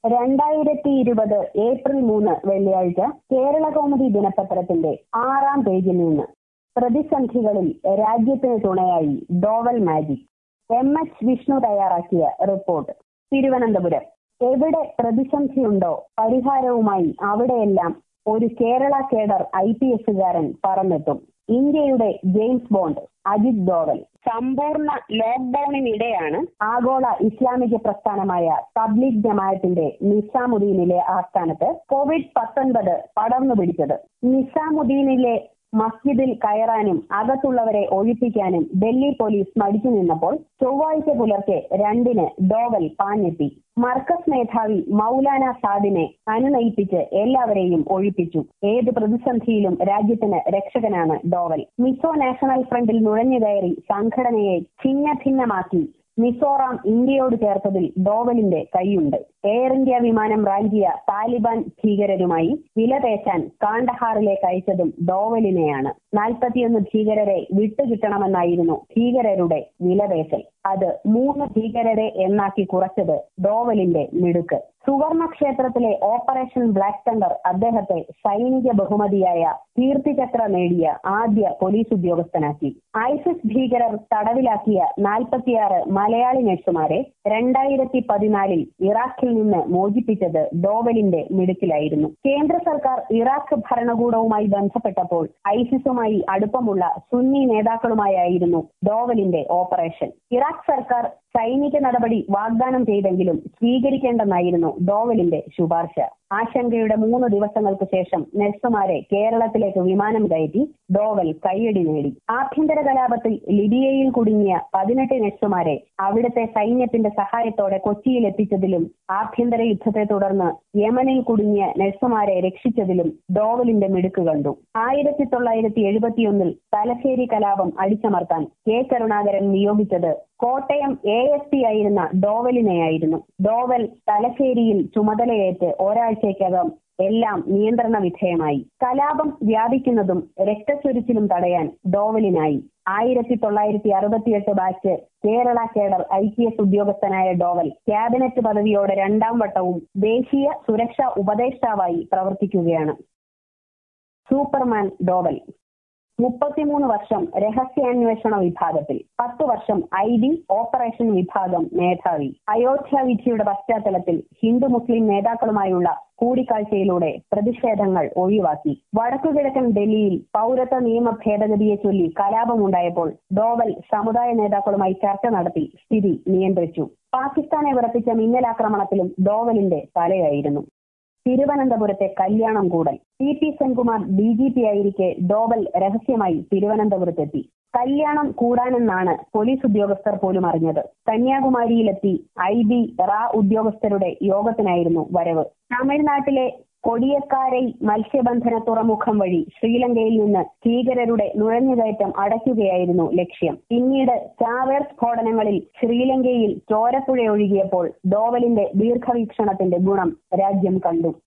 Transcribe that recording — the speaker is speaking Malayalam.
രണ്ടായിരത്തി ഇരുപത് ഏപ്രിൽ മൂന്ന് വെള്ളിയാഴ്ച കേരളകൗമുദി ദിനപത്രത്തിന്റെ ആറാം പേജിൽ നിന്ന് പ്രതിസന്ധികളിൽ രാജ്യത്തിന് തുണയായി Doval magic M H Vishnu തയ്യാറാക്കിയ റിപ്പോർട്ട് തിരുവനന്തപുരം എവിടെ പ്രതിസന്ധിയുണ്ടോ പരിഹാരവുമായി അവിടെയെല്ലാം ഒരു കേരള കേഡർ ഐ പി എസുകാരൻ പറന്നെത്തും ഇന്ത്യയുടെ ജെയിംസ് ബോണ്ട് അജിത് ഡോവൽ സമ്പൂർണ്ണ ലോക്ക്ഡൌണിനിടെയാണ് ആഗോള ഇസ്ലാമിക പ്രസ്ഥാനമായ തബ്ലീഗ് ജമാഅത്തിന്റെ നിസാമുദ്ദീനിലെ ആസ്ഥാനത്ത് കോവിഡ് പത്തൊൻപത് പടർന്നു പിടിച്ചത് നിസാമുദ്ദീനിലെ മസ്ജിദിൽ കയറാനും അകത്തുള്ളവരെ ഒഴിപ്പിക്കാനും ഡൽഹി പോലീസ് മടിച്ചു നിന്നപ്പോൾ ചൊവ്വാഴ്ച പുലർച്ചെ രണ്ടിന് ഡോവൽ പാഞ്ഞെത്തി മർക്കസ് മേധാവി മൗലാന സാദിനെ അനുനയിപ്പിച്ച് എല്ലാവരെയും ഒഴിപ്പിച്ചു ഏത് പ്രതിസന്ധിയിലും രാജ്യത്തിന് രക്ഷകനാണ് ഡോവൽ മിസോ നാഷണൽ ഫ്രണ്ടിൽ നുഴഞ്ഞുകയറി സംഘടനയെ ഛിന്ന ഭിന്നമാക്കി മിസോറാം ഇന്ത്യയോട് ചേർത്തതിൽ ഡോവലിന്റെ കൈയുണ്ട് എയർ ഇന്ത്യ വിമാനം റാഞ്ചിയ താലിബാൻ ഭീകരരുമായി വിലപേശാൻ കാണ്ടഹാറിലേക്ക് അയച്ചതും ഡോവലിനെയാണ് നാൽപ്പത്തിയൊന്ന് ഭീകരരെ വിട്ടുകിട്ടണമെന്നായിരുന്നു ഭീകരരുടെ വിലപേശൽ അത് മൂന്ന് ഭീകരരെ എന്നാക്കി കുറച്ചത് ഡോവലിന്റെ മിടുക്ക് സുവർണ ക്ഷേത്രത്തിലെ ഓപ്പറേഷൻ ബ്ലാക്ക് തണ്ടർ അദ്ദേഹത്തെ സൈനിക ബഹുമതിയായ കീർത്തിചക്ര നേടിയ ആദ്യ പോലീസ് ഉദ്യോഗസ്ഥനാക്കി ഐസിസ് ഭീകരർ തടവിലാക്കിയ നാൽപ്പത്തിയാറ് മലയാളി നഴ്സുമാരെ രണ്ടായിരത്തി പതിനാലിൽ ഇറാഖിൽ നിന്ന് മോചിപ്പിച്ചത് ഡോവലിന്റെ മിടുക്കിലായിരുന്നു കേന്ദ്ര സർക്കാർ ഇറാഖ് ഭരണകൂടവുമായി ബന്ധപ്പെട്ടപ്പോൾ ഐസിസുമായി അടുപ്പമുള്ള സുന്നി നേതാക്കളുമായായിരുന്നു ഡോവലിന്റെ ഓപ്പറേഷൻ ഇറാഖ് സർക്കാർ സൈനിക നടപടി വാഗ്ദാനം ചെയ്തെങ്കിലും സ്വീകരിക്കേണ്ടെന്നായിരുന്നു ഡോവലിന്റെ ശുപാർശ ആശങ്കയുടെ മൂന്ന് ദിവസങ്ങൾക്ക് ശേഷം നഴ്സുമാരെ കേരളത്തിലേക്ക് വിമാനം കയറ്റി ഡോവൽ കൈയടി നേടി ആഭ്യന്തര കലാപത്തിൽ ലിബിയയിൽ കുടുങ്ങിയ പതിനെട്ട് നഴ്സുമാരെ അവിടുത്തെ സൈന്യത്തിന്റെ സഹായത്തോടെ കൊച്ചിയിൽ എത്തിച്ചതിലും ആഭ്യന്തര യുദ്ധത്തെ തുടർന്ന് യമനിൽ കുടുങ്ങിയ നഴ്സുമാരെ രക്ഷിച്ചതിലും ഡോവലിന്റെ മിടുക്ക് കണ്ടു ആയിരത്തി തൊള്ളായിരത്തി എഴുപത്തിയൊന്നിൽ തലശ്ശേരി കലാപം അടിച്ചമർത്താൻ കെ കരുണാകരൻ നിയോഗിച്ചത് കോട്ടയം എ എസ് പി ആയിരുന്ന ഡോവലിനെയായിരുന്നു ഡോവൽ തലശ്ശേരിയിൽ ചുമതലയേറ്റ് ഒരാഴ്ചയ്ക്കകം എല്ലാം നിയന്ത്രണ വിധേയമായി കലാപം വ്യാപിക്കുന്നതും രക്തച്ചൊരിച്ചിലും തടയാൻ ഡോവലിനായി ആയിരത്തി തൊള്ളായിരത്തി അറുപത്തിയെട്ട് batch Kerala cadre I P S ഉദ്യോഗസ്ഥനായ ഡോവൽ ക്യാബിനറ്റ് പദവിയോടെ രണ്ടാം വട്ടവും ദേശീയ സുരക്ഷാ ഉപദേഷ്ടാവായി പ്രവർത്തിക്കുകയാണ് സൂപ്പർമാൻ ഡോവൽ മുപ്പത്തിമൂന്ന് വർഷം രഹസ്യാന്വേഷണ വിഭാഗത്തിൽ പത്ത് വർഷം ഐ ഡി ഓപ്പറേഷൻ വിഭാഗം മേധാവി അയോധ്യ വിധിയുടെ പശ്ചാത്തലത്തിൽ ഹിന്ദു മുസ്ലിം നേതാക്കളുമായുള്ള കൂടിക്കാഴ്ചയിലൂടെ പ്രതിഷേധങ്ങൾ ഒഴിവാക്കി വടക്കുകിഴക്കൻ ഡൽഹിയിൽ പൗരത്വ നിയമ ഭേദഗതിയെ ചൊല്ലി കലാപമുണ്ടായപ്പോൾ ഡോവൽ സമുദായ നേതാക്കളുമായി ചർച്ച നടത്തി സ്ഥിതി നിയന്ത്രിച്ചു പാകിസ്ഥാനെ വിറപ്പിച്ച മിന്നലാക്രമണത്തിലും ഡോവലിന്റെ തലയായിരുന്നു തിരുവനന്തപുരത്തെ കല്യാണം കൂടൽ T P Senkumar D G P ആയിരിക്കെ ഡോവൽ രഹസ്യമായി തിരുവനന്തപുരത്തെത്തി കല്യാണം കൂടാനെന്നാണ് പോലീസ് ഉദ്യോഗസ്ഥർ പോലും അറിഞ്ഞത് കന്യാകുമാരിയിലെത്തി ഐ ബി റാ ഉദ്യോഗസ്ഥരുടെ യോഗത്തിനായിരുന്നു വരവ് തമിഴ്നാട്ടിലെ കൊടിയക്കാരൈ മത്സ്യബന്ധന തുറമുഖം വഴി ശ്രീലങ്കയിൽ നിന്ന് ഭീകരരുടെ നുഴഞ്ഞുകയറ്റം അടയ്ക്കുകയായിരുന്നു ലക്ഷ്യം പിന്നീട് ചാവേർ സ്ഫോടനങ്ങളിൽ ശ്രീലങ്കയിൽ ചോരപ്പുഴ ഒഴുകിയപ്പോൾ ഡോവലിന്റെ ദീർഘവീക്ഷണത്തിന്റെ ഗുണം രാജ്യം കണ്ടു